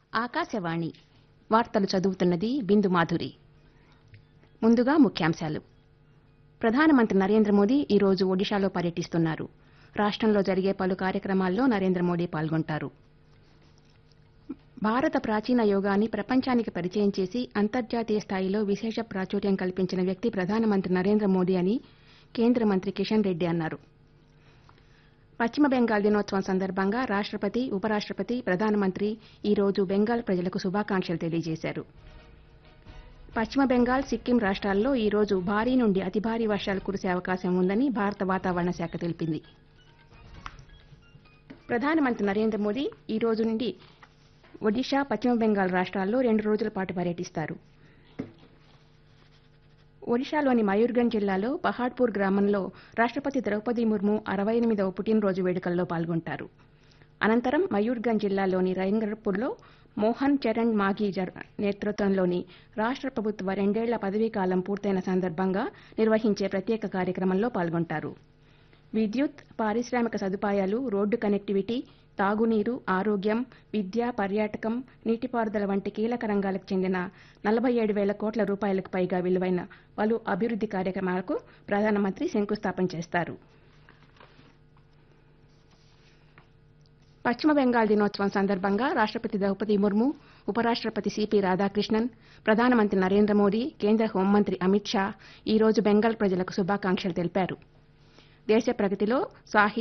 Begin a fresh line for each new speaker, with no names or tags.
ఆకాశవాణి వార్తలు చదువుతున్నది బిందు మాధురి ముందుగా ముఖ్యాంశాలు ప్రధానమంత్రి నరేంద్ర మోదీ ఈ రోజు ఒడిశాలో పర్యటిస్తున్నారు రాష్ట్రంలో జరిగే పలు కార్యక్రమాల్లో నరేంద్ర మోదీ పాల్గొంటారు భారత ప్రాచీన యోగాన్ని ప్రపంచానికి పరిచయం చేసి అంతర్జాతీయ స్థాయిలో విశేష ప్రాచుర్యం కల్పించిన వ్యక్తి ప్రధానమంత్రి నరేంద్ర మోదీ అని కేంద్ర మంత్రి కిషన్ రెడ్డి అన్నారు పశ్చిమ బెంగాల్ దినోత్సవం సందర్భంగా రాష్ట్రపతి ఉపరాష్ట్రపతి ప్రధానమంత్రి ఈ రోజు బెంగాల్ ప్రజలకు శుభాకాంక్షలు తెలియజేశారు పశ్చిమ బెంగాల్ సిక్కిం రాష్ట్రాల్లో ఈ రోజు భారీ నుండి అతి భారీ వర్షాలు కురిసే అవకాశం ఉందని భారత వాతావరణ శాఖ తెలిపింది ప్రధానమంత్రి నరేంద్ర మోదీ ఈ రోజు నుండి ఒడిషా పశ్చిమ బెంగాల్ రాష్ట్రాల్లో రెండు రోజుల పాటు పర్యటిస్తారు ఒడిశాలోని మయూర్గంజ్ జిల్లాలో పహాడ్పూర్ గ్రామంలో రాష్ట్రపతి ద్రౌపది ముర్ము అరవై ఎనిమిదవ పుట్టినరోజు వేడుకల్లో పాల్గొంటారు అనంతరం మయూర్గంజ్ జిల్లాలోని రైంగర్పూర్లో మోహన్ చరణ్ మాఘీ జర్ నేతృత్వంలోని రాష్ట్ర ప్రభుత్వ రెండేళ్ల పదవీకాలం పూర్తయిన సందర్భంగా నిర్వహించే ప్రత్యేక కార్యక్రమంలో పాల్గొంటారు విద్యుత్ పారిశ్రామిక సదుపాయాలు రోడ్డు కనెక్టివిటీ తాగునీరు ఆరోగ్యం విద్య పర్యాటకం నీటిపారుదల వంటి కీలక రంగాలకు చెందిన నలభై ఏడు వేల కోట్ల రూపాయలకు పైగా విలువైన పలు అభివృద్ది కార్యక్రమాలకు ప్రధానమంత్రి శంకుస్థాపన చేస్తారు పశ్చిమ బెంగాల్ దినోత్సవం సందర్భంగా రాష్ట్రపతి ద్రౌపది ముర్ము ఉపరాష్ట్రపతి సిపి రాధాకృష్ణన్ ప్రధానమంత్రి నరేంద్ర మోదీ కేంద్ర హోంమంత్రి అమిత్ షా ఈ రోజు బెంగాల్ ప్రజలకు శుభాకాంక్షలు తెలిపారు దేశ ప్రగతిలో సాహిత్యం